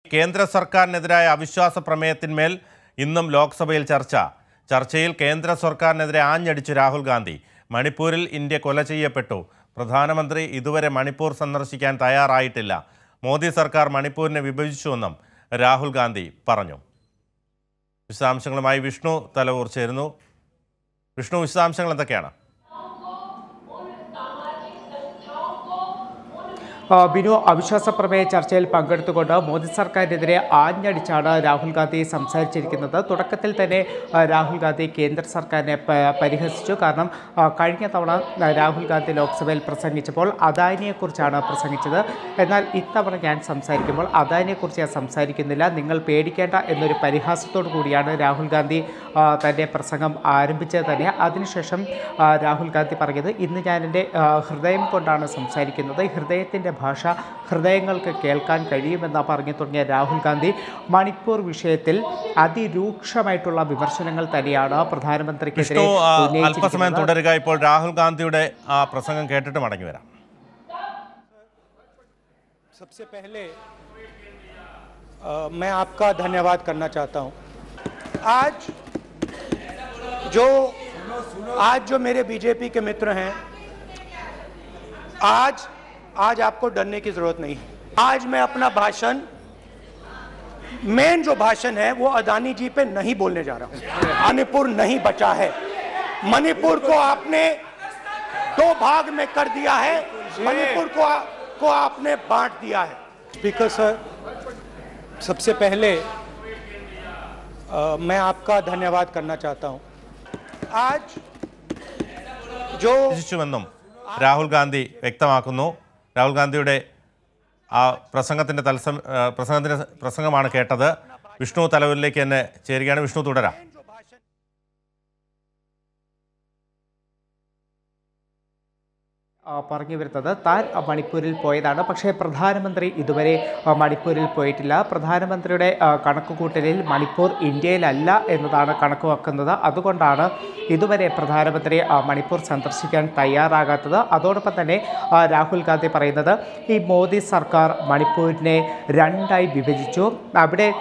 കേന്ദ്ര സർക്കാരിനെതിരായ അവിശ്വാസ പ്രമേയത്തിന്മേൽ ഇന്നും ലോക്സഭയിൽ ചർച്ച ചർച്ചയിൽ കേന്ദ്ര സർക്കാരിനെതിരെ ആഞ്ഞടിച്ചു രാഹുൽ ഗാന്ധി മണിപ്പൂരിൽ ഇന്ത്യ കൊല ചെയ്യപ്പെട്ടു പ്രധാനമന്ത്രി ഇതുവരെ മണിപ്പൂർ സന്ദർശിക്കാൻ തയ്യാറായിട്ടില്ല മോദി സർക്കാർ മണിപ്പൂരിനെ വിഭജിച്ചുവെന്നും രാഹുൽ ഗാന്ധി പറഞ്ഞു വിശദാംശങ്ങളുമായി വിഷ്ണു തലവൂർ ചേരുന്നു വിഷ്ണു വിശദാംശങ്ങൾ എന്തൊക്കെയാണ് ആ, ബിനു അവിശ്വാസ പ്രമേയ ചർച്ചയിൽ പങ്കെടുത്തുകൊണ്ട് മോദി സർക്കാരിനെതിരെ ആഞ്ഞടിച്ചാണ് രാഹുൽ ഗാന്ധി സംസാരിച്ചിരിക്കുന്നത് തുടക്കത്തിൽ തന്നെ ആ, രാഹുൽ ഗാന്ധി കേന്ദ്ര സർക്കാരിനെ പ- പരിഹസിച്ചു കാരണം ആ, കഴിഞ്ഞ തവണ ആ, രാഹുൽ ഗാന്ധി ലോക്സഭയിൽ പ്രസംഗിച്ചപ്പോൾ അദാനിയെക്കുറിച്ചാണ് പ്രസംഗിച്ചത് എന്നാൽ ഇത്തവണ ഞാൻ സംസാരിക്കുമ്പോൾ അദാനിയെക്കുറിച്ച് ഞാൻ സംസാരിക്കുന്നില്ല നിങ്ങൾ പേടിക്കേണ്ട എന്നൊരു പരിഹാസത്തോടു കൂടിയാണ് രാഹുൽ ഗാന്ധി ആ, തൻ്റെ പ്രസംഗം ആരംഭിച്ചത് തന്നെ അതിനുശേഷം ആ, രാഹുൽ ഗാന്ധി പറഞ്ഞത് ഇന്ന് ഞാൻ എൻ്റെ ആ, ഹൃദയം കൊണ്ടാണ് സംസാരിക്കുന്നത് ഹൃദയത്തിൻ്റെ ഭാഷ ഹൃദയങ്ങൾക്ക് കേൾക്കാൻ കഴിയുമെന്ന് പറഞ്ഞു തുടങ്ങിയ രാഹുൽ ഗാന്ധി മണിപ്പൂർ വിഷയത്തിൽ അതിരൂക്ഷമായിട്ടുള്ള വിമർശനങ്ങൾ തന്നെയാണ് പ്രധാനമന്ത്രിക്കെതിരെ വിഷ്ണു ആ, അല്പസമയം ഉന്നയിച്ചിരിക്കുന്നത്. തുടരുക ഇപ്പോൾ രാഹുൽ ഗാന്ധിയുടെ ആ പ്രസംഗം കേട്ടിട്ട് മടങ്ങി വരാം सबसे पहले अ, मैं आपका धन्यवाद करना चाहता हूं आज जो आज जो मेरे बीजेपी के मित्र हैं आज आज आपको डरने की जरूरत नहीं है आज मैं अपना भाषण मेन जो भाषण है वो अदानी जी पे नहीं बोलने जा रहा हूं मणिपुर नहीं बचा है मणिपुर को आपने दो भाग में कर दिया है मणिपुर को को आपने बांट दिया है स्पीकर सर सबसे पहले अ, मैं आपका धन्यवाद करना चाहता हूं आज जो വിഭജിച്ചുവെന്നും രാഹുൽ ഗാന്ധി വ്യക്തമാക്കുന്നു രാഹുൽ ഗാന്ധിയുടെ ആ പ്രസംഗത്തിൻ്റെ തത്സം ആ, പ്രസംഗത്തിൻ്റെ പ്രസംഗമാണ് കേട്ടത് വിഷ്ണു തലവരിലേക്ക് തന്നെ ചേരുകയാണ് വിഷ്ണു തുടരാം ആ, പറഞ്ഞു വരുന്നത് താൻ ആ, മണിപ്പൂരിൽ പോയതാണ് പക്ഷേ പ്രധാനമന്ത്രി ഇതുവരെ ആ, മണിപ്പൂരിൽ പോയിട്ടില്ല പ്രധാനമന്ത്രിയുടെ ആ, കണക്കുകൂട്ടലിൽ മണിപ്പൂർ ഇന്ത്യയിലല്ല എന്നതാണ് കണക്ക് വെക്കുന്നത് അതുകൊണ്ടാണ് ഇതുവരെ പ്രധാനമന്ത്രി ആ, മണിപ്പൂർ സന്ദർശിക്കാൻ തയ്യാറാകാത്തത് അതോടൊപ്പം തന്നെ ആ, രാഹുൽ ഗാന്ധി പറയുന്നത് ഈ മോദി സർക്കാർ മണിപ്പൂരിനെ രണ്ടായി വിഭജിച്ചു അവിടെ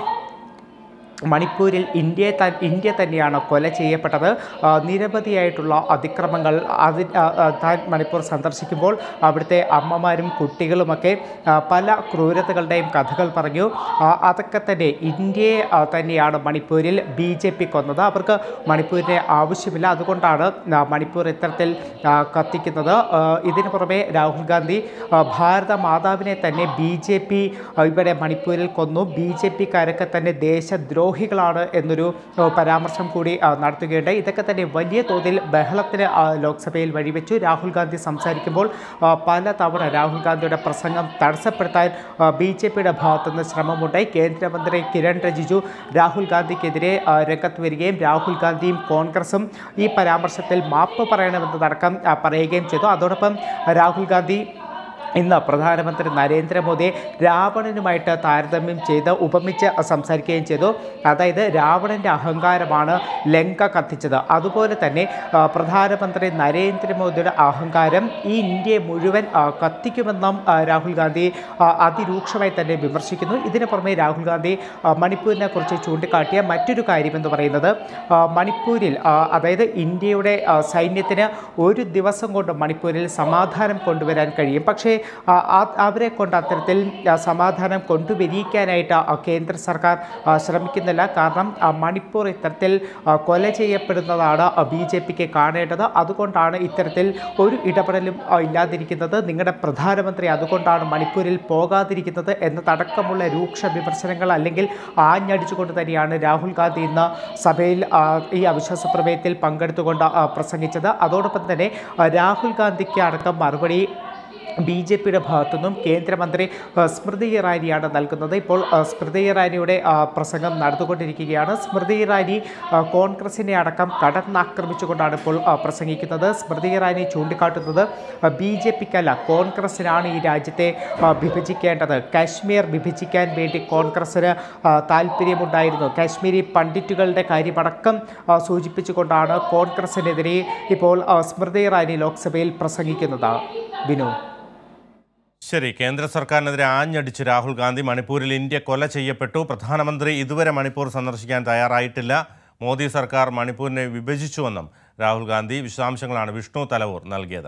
മണിപ്പൂരിൽ ഇന്ത്യയെ ത ഇന്ത്യ തന്നെയാണ് കൊല ചെയ്യപ്പെട്ടത് ആ, നിരവധിയായിട്ടുള്ള അതിക്രമങ്ങൾ അതി ആ, ആ, താൻ മണിപ്പൂർ സന്ദർശിക്കുമ്പോൾ അവിടുത്തെ അമ്മമാരും കുട്ടികളുമൊക്കെ ആ, പല ക്രൂരതകളുടെയും കഥകൾ പറഞ്ഞു ആ, അതൊക്കെ തന്നെ ഇന്ത്യയെ ആ, തന്നെയാണ് മണിപ്പൂരിൽ ബി ജെ പി കൊന്നത് അവർക്ക് മണിപ്പൂരിനെ ആവശ്യമില്ല അതുകൊണ്ടാണ് ആ, മണിപ്പൂർ ഇത്തരത്തിൽ ആ, കത്തിക്കുന്നത് ആ, ഇതിനു പുറമെ രാഹുൽ ഗാന്ധി ആ, ഭാരത മാതാവിനെ തന്നെ ബി ജെ പി ഇവിടെ മണിപ്പൂരിൽ കൊന്നു ബി ജെ പിക്കാരൊക്കെ തന്നെ ദേശദ്രോഹികളാണ് എന്നൊരു ആ, പരാമർശം കൂടി ആ, നടത്തുകയുണ്ടായി ഇതൊക്കെ തന്നെ വലിയ തോതിൽ ബഹളത്തിന് ആ, ലോക്സഭയിൽ വഴിവെച്ചു രാഹുൽ ഗാന്ധി സംസാരിക്കുമ്പോൾ ആ, പല തവണ രാഹുൽ ഗാന്ധിയുടെ പ്രസംഗം തടസ്സപ്പെടുത്താൻ ബി ജെ പിയുടെ ഭാഗത്തുനിന്ന് ശ്രമമുണ്ടായി കേന്ദ്രമന്ത്രി കിരൺ റിജിജു രാഹുൽ ഗാന്ധിക്കെതിരെ ആ, രംഗത്ത് വരികയും രാഹുൽ ഗാന്ധിയും കോൺഗ്രസും ഈ പരാമർശത്തിൽ മാപ്പ് പറയണമെന്നതടക്കം ആ, പറയുകയും ചെയ്തു അതോടൊപ്പം രാഹുൽ ഗാന്ധി ഇന്ന് പ്രധാനമന്ത്രി നരേന്ദ്രമോദിയെ രാവണനുമായിട്ട് താരതമ്യം ചെയ്ത് ഉപമിച്ച് സംസാരിക്കുകയും ചെയ്തു അതായത് രാവണൻ്റെ അഹങ്കാരമാണ് ലങ്ക കത്തിച്ചത് അതുപോലെ തന്നെ ആ, പ്രധാനമന്ത്രി നരേന്ദ്രമോദിയുടെ അഹങ്കാരം ഈ ഇന്ത്യയെ മുഴുവൻ ആ, കത്തിക്കുമെന്നും ആ, രാഹുൽ ഗാന്ധി ആ, അതിരൂക്ഷമായി തന്നെ വിമർശിക്കുന്നു ഇതിന് പുറമെ രാഹുൽ ഗാന്ധി ആ, മണിപ്പൂരിനെ കുറിച്ച് ചൂണ്ടിക്കാട്ടിയ മറ്റൊരു കാര്യമെന്ന് പറയുന്നത് ആ, മണിപ്പൂരിൽ ആ, അതായത് ഇന്ത്യയുടെ ആ, സൈന്യത്തിന് ഒരു ദിവസം കൊണ്ട് മണിപ്പൂരിൽ സമാധാനം കൊണ്ടുവരാൻ കഴിയും പക്ഷേ ആ, ആ- അവരെ കൊണ്ട് അത്തരത്തിൽ ആ, സമാധാനം കൊണ്ടുവരിക്കാനായിട്ട് ആ, കേന്ദ്ര സർക്കാർ ആ, ശ്രമിക്കുന്നില്ല കാരണം ആ, മണിപ്പൂർ ഇത്തരത്തിൽ ആ, കൊല ചെയ്യപ്പെടുന്നതാണ് ബി ജെ പിക്ക് കാണേണ്ടത് അതുകൊണ്ടാണ് ഇത്തരത്തിൽ ഒരു ഇടപെടലും ആ, ഇല്ലാതിരിക്കുന്നത് നിങ്ങളുടെ പ്രധാനമന്ത്രി അതുകൊണ്ടാണ് മണിപ്പൂരിൽ പോകാതിരിക്കുന്നത് എന്നതടക്കമുള്ള രൂക്ഷ വിമർശനങ്ങൾ അല്ലെങ്കിൽ ആഞ്ഞടിച്ചുകൊണ്ട് തന്നെയാണ് രാഹുൽ ഗാന്ധി ഇന്ന് സഭയിൽ ആ, ഈ അവിശ്വാസ പ്രമേയത്തിൽ പങ്കെടുത്തുകൊണ്ട് ആ, പ്രസംഗിച്ചത് അതോടൊപ്പം തന്നെ ആ, രാഹുൽ ഗാന്ധിക്ക് അടക്കം മറുപടി ബി ജെ പിയുടെ ഭാഗത്തുനിന്നും കേന്ദ്രമന്ത്രി ആ, സ്മൃതി ഇറാനിയാണ് നൽകുന്നത് ഇപ്പോൾ ആ, സ്മൃതി ഇറാനിയുടെ ആ, പ്രസംഗം നടന്നുകൊണ്ടിരിക്കുകയാണ് സ്മൃതി ഇറാനി ആ, കോൺഗ്രസിനെ അടക്കം കടന്നാക്രമിച്ചുകൊണ്ടാണ് ഇപ്പോൾ ആ, പ്രസംഗിക്കുന്നത് സ്മൃതി ഇറാനി ചൂണ്ടിക്കാട്ടുന്നത് ബി ജെ പിക്കല്ല കോൺഗ്രസിനാണ് ഈ രാജ്യത്തെ ആ, വിഭജിക്കേണ്ടത് കാശ്മീർ വിഭജിക്കാൻ വേണ്ടി കോൺഗ്രസ്സിന് ആ, താല്പര്യമുണ്ടായിരുന്നു കാശ്മീരി പണ്ഡിറ്റുകളുടെ കാര്യമടക്കം ആ, സൂചിപ്പിച്ചുകൊണ്ടാണ് കോൺഗ്രസിനെതിരെ ഇപ്പോൾ ആ, സ്മൃതി ഇറാനി ലോക്സഭയിൽ പ്രസംഗിക്കുന്നത് ബിനു ശരി കേന്ദ്ര സർക്കാരിനെതിരെ ആഞ്ഞടിച്ച് രാഹുൽ ഗാന്ധി മണിപ്പൂരിൽ ഇന്ത്യ കൊല ചെയ്യപ്പെട്ടു പ്രധാനമന്ത്രി ഇതുവരെ മണിപ്പൂർ സന്ദർശിക്കാൻ തയ്യാറായിട്ടില്ല മോദി സർക്കാർ മണിപ്പൂരിനെ വിഭജിച്ചുവെന്നും രാഹുൽ ഗാന്ധി വിശദാംശങ്ങളാണ് വിഷ്ണു തലവൂർ നൽകിയത്